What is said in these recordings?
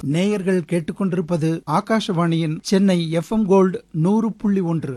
நேயர்கள் கேட்டுக்கொண்டிருப்பது ஆகாஷவாணியின் சென்னை எஃப்எம் கோல்டு நூறு புள்ளி ஒன்று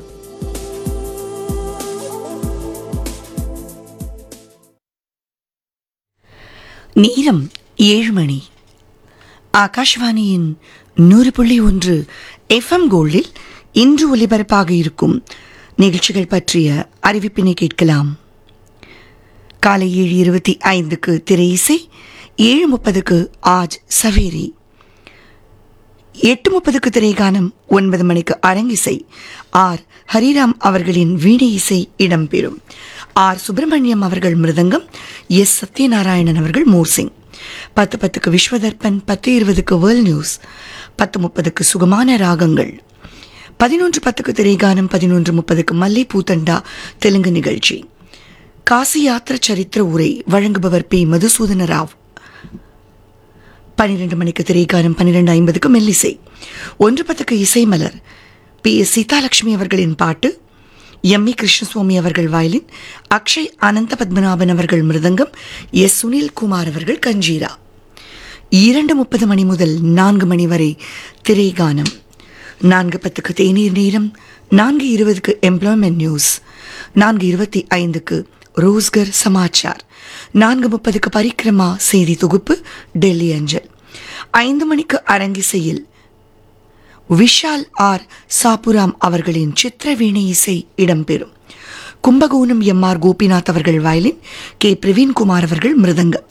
நேரம் ஏழு மணி ஆகாஷ்வாணியின் நூறு புள்ளி ஒன்று எஃப்எம் கோல்டில் இன்று ஒலிபரப்பாக இருக்கும் நிகழ்ச்சிகள் பற்றிய அறிவிப்பினை கேட்கலாம் காலை ஏழு இருபத்தி ஐந்துக்கு திரை இசை ஏழு முப்பதுக்கு ஆஜ் சவேரி எட்டு முப்பதுக்கு திரைகானம் ஒன்பது மணிக்கு அரங்கிசை ஆர் ஹரிராம் அவர்களின் வீணை இசை இடம்பெறும் ஆர் சுப்பிரமணியம் அவர்கள் மிருதங்கம் எஸ் சத்யநாராயணன் அவர்கள் மோர்சிங் பத்து பத்துக்கு விஸ்வதர்பன் பத்து இருபதுக்கு வேர்ல்ட் நியூஸ் பத்து முப்பதுக்கு சுகமான ராகங்கள் பதினொன்று பத்துக்கு திரைகானம் பதினொன்று முப்பதுக்கு மல்லை பூத்தண்டா தெலுங்கு நிகழ்ச்சி காசி யாத்திர சரித்திர உரை வழங்குபவர் பி மதுசூதன ராவ் பன்னிரண்டு மணிக்கு திரைக்காரம் பன்னிரண்டு ஐம்பதுக்கு மெல்லிசை ஒன்று பத்துக்கு இசை மலர் பி எஸ் சீதாலட்சுமி அவர்களின் பாட்டு எம் இ கிருஷ்ணசுவாமி அவர்கள் வயலின் அக்ஷய் அனந்த பத்மநாபன் அவர்கள் மிருதங்கம் எஸ் சுனில் குமார் அவர்கள் கஞ்சீரா இரண்டு முப்பது மணி முதல் நான்கு மணி வரை திரைகானம் நான்கு பத்துக்கு தேநீர் நேரம் நான்கு இருபதுக்கு எம்ப்ளாய்மெண்ட் நியூஸ் நான்கு இருபத்தி ஐந்துக்கு ரோஸ்கர் சமாச்சார் நான்கு முப்பதுக்கு பரிக்கிரமா செய்தி தொகுப்பு டெல்லி அஞ்சல் ஐந்து மணிக்கு அரங்கிசையில் விஷால் ஆர் சாப்புராம் அவர்களின் சித்திரவீணை இசை இடம்பெறும் கும்பகோணம் எம் ஆர் கோபிநாத் அவர்கள் வயலின் கே பிரவீன்குமார் அவர்கள் மிருதங்கம்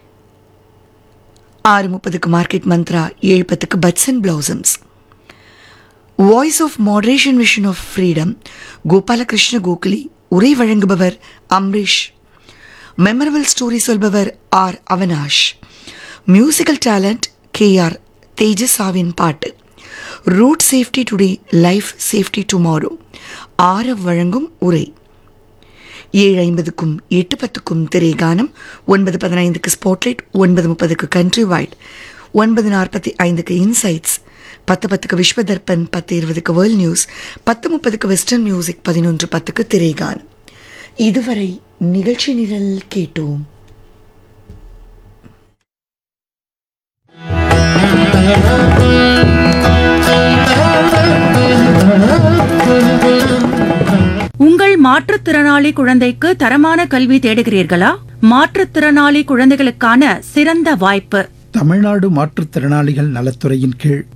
ஆறு முப்பதுக்கு மார்க்கெட் மந்த்ரா ஏழு பத்துக்கு buds and blossoms voice of moderation vision of freedom Gopalakrishna Gokuli உரை வழங்குபவர் அம்ரீஷ் மெமரபிள் ஸ்டோரி சொல்பவர் R Avinash musical talent K R தேஜஸாவின் பாட்டு road safety today life safety tomorrow Aarav வழங்கும் உரை ஏழு ஐம்பதுக்கும் எட்டு பத்துக்கும் திரைகானம் ஒன்பது பதினைந்துக்கு ஸ்பாட்லைட் ஒன்பது முப்பதுக்கு கண்ட்ரி வைட் ஒன்பது நாற்பத்தி ஐந்துக்கு இன்சைட்ஸ் பத்து பத்துக்கு விஸ்வதர்பன் பத்து இருபதுக்கு வேர்ல்ட் நியூஸ் பத்து முப்பதுக்கு வெஸ்டர்ன் மியூசிக் பதினொன்று பத்துக்கு திரைகானம் இதுவரை நிகழ்ச்சி நிரல் கேட்டோம் உங்கள் மாற்றுத்திறனாளி குழந்தைக்கு தரமான கல்வி தேடுகிறீர்களா மாற்றுத்திறனாளி குழந்தைகளுக்கான சிறந்த வாய்ப்பு தமிழ்நாடு மாற்றுத்திறனாளிகள் நலத்துறையின் கீழ்